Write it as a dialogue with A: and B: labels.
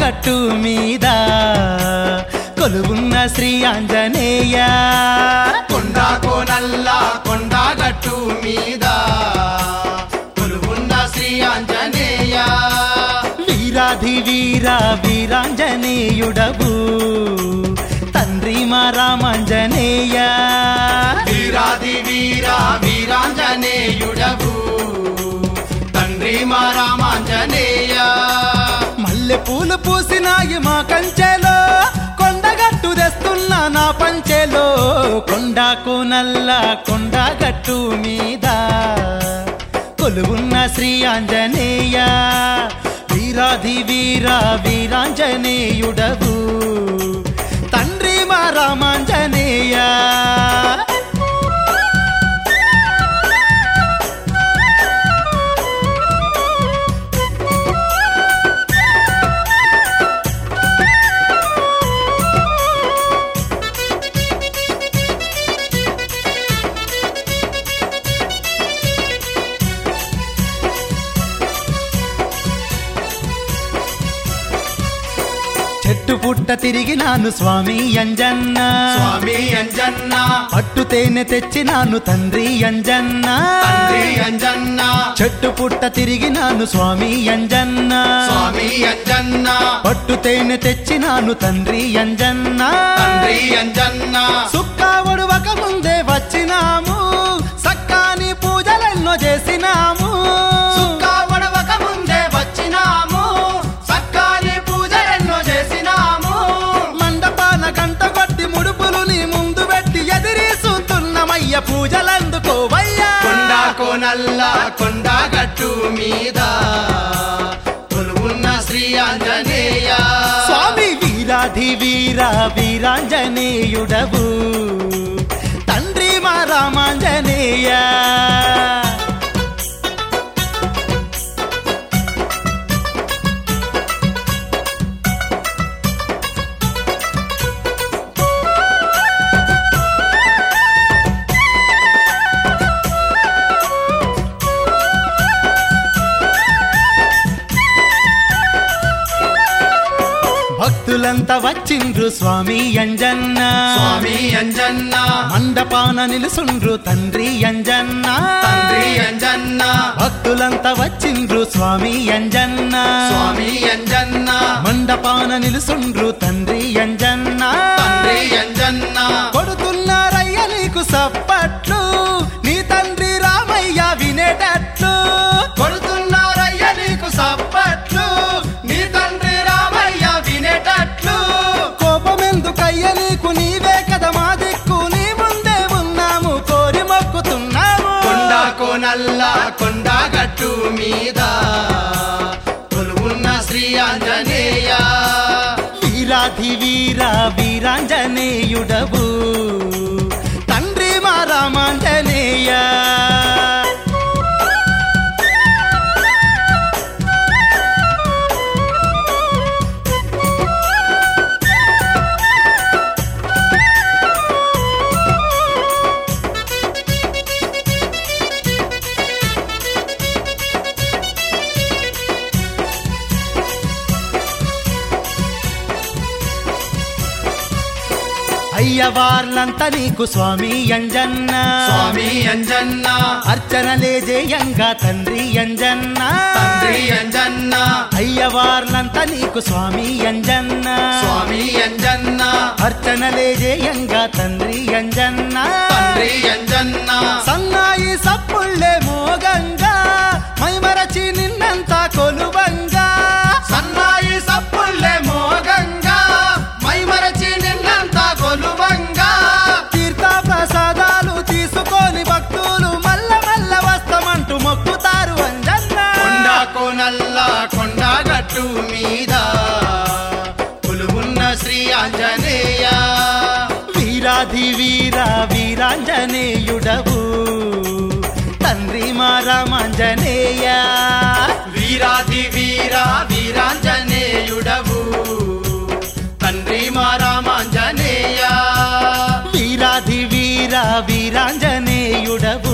A: గట్టు మీద కొలువున్న శ్రీ ఆంజనేయ
B: కొండ కోనల్ల కొండ గట్టు మీద కొలువున్న శ్రీ ఆంజనేయ
A: వీరాధి వీర వీరాంజనేయుడవు తండ్రి మా రామాంజనేయ
B: వీరాది వీర వీరాంజనేయుడవు తండ్రి మా రామాంజనేయ
A: మల్లె పూలు పూసినాయి మా కంచెలో కొండగట్టు తెస్తున్నా నా పంచెలో కొండకు నల్ల కొండగట్టు మీద కొలువున్న శ్రీ ఆంజనేయ వీరాధి వీర వీరాంజనేయుడవు తండ్రి మా రామాంజనేయ చెట్టు పుట్ట తిరిగినాను స్వామి అంజన్న
B: స్వామి అంజన్న
A: పట్టు తేనె తెచ్చినాను తండ్రి అంజన్న
B: తండ్రి అంజన్న
A: చెట్టు పుట్ట తిరిగినాను స్వామి అంజన్న
B: స్వామి అంజన్న
A: పట్టు తేనె తెచ్చినాను తండ్రి అంజన్న
B: తండ్రి అంజన్న
A: సుక్కావడు ఒక ముందే వచ్చినాము సక్కాని పూజలెన్నో చేసినాము
B: సుక్కావడవక ముందే వచ్చినాము సక్కాని పూజలెన్నో చేసినాము
A: మండపాన గంట కొట్టి ముడుపులు నీ ముందు పెట్టి ఎదిరీసుతున్నమయ్య పూజలందుకోవయ్యా
B: కొండ కోనల్ల కొండ గట్టు మీద కొలువున్న శ్రీ ఆంజనేయ
A: స్వామి వీరాధి వీర వీరాంజనేయుడవు తండ్రి మా రామాంజనేయ భక్తులంతా వచ్చిండ్రు స్వామి అంజన్న
B: స్వామి అంజన్న
A: మండపాన నిలుసుండ్రు తండ్రి అంజన్న
B: తండ్రి అంజన్న
A: భక్తులంతా వచ్చిండ్రు స్వామి అంజన్న
B: స్వామి అంజన్న
A: మండపాన నిలుసుండ్రు తండ్రి అంజన్న
B: తండ్రి అంజన్న
A: కొడుతున్నారయ్య నీకు సప్పట్లు నీ తండ్రి రామయ్య వినేటట్లు
B: కొడుతున్నారయ్య నీకు సప్పట్లు నీ తండ్రి రామయ్య వినేటట్లు
A: కోపమెందుకయ్య నీకు నీవే కదా మా దిక్కు నీ ముందే ఉన్నాము కోరి మొక్కుతున్నాము
B: కొండ కోనల్ల కొండ గట్టు మీద కొలువున్న శ్రీ ఆంజనేయ
A: వీరాధి వీర వీరాంజనేయుడవు తండ్రి మా రామాంజనేయ అయ్యవార్లంతా నీకు స్వామి అంజన్న
B: స్వామి అంజన్న
A: అర్చనలే జయంగా తండ్రి అంజన్న
B: తండ్రి అంజన్న
A: అయ్యవార్లంతా నీకు స్వామి అంజన్న
B: స్వామి అంజన్న
A: అర్చనలే జయంగా తండ్రి అంజన్న
B: తండ్రి అంజన్న
A: సన్నాయి సప్పుళ్ళే మోగంగా మైమరచి నిన్నంతా కొలువంగా
B: సన్నాయి సప్పుల్లే మోగంగా మైమరచి నిన్నంత కొలువంగా
A: తీర్థ ప్రసాదాలు తీసుకొని భక్తులు మల్ల మల్ల వస్తమంటూ మొక్కుతారు అంజన్న
B: కొండ కోనల్ల కొండ గట్టు మీద కొలువున్న శ్రీ ఆంజనేయ
A: వీరాధి వీర వీరాంజనేయుడవు తండ్రి మా రామాంజనేయ
B: వీరాది వీర వీరాంజనేయుడవు తండ్రి మా రామాంజనేయ
A: వీరాధి వీర వీరాంజనేయుడవు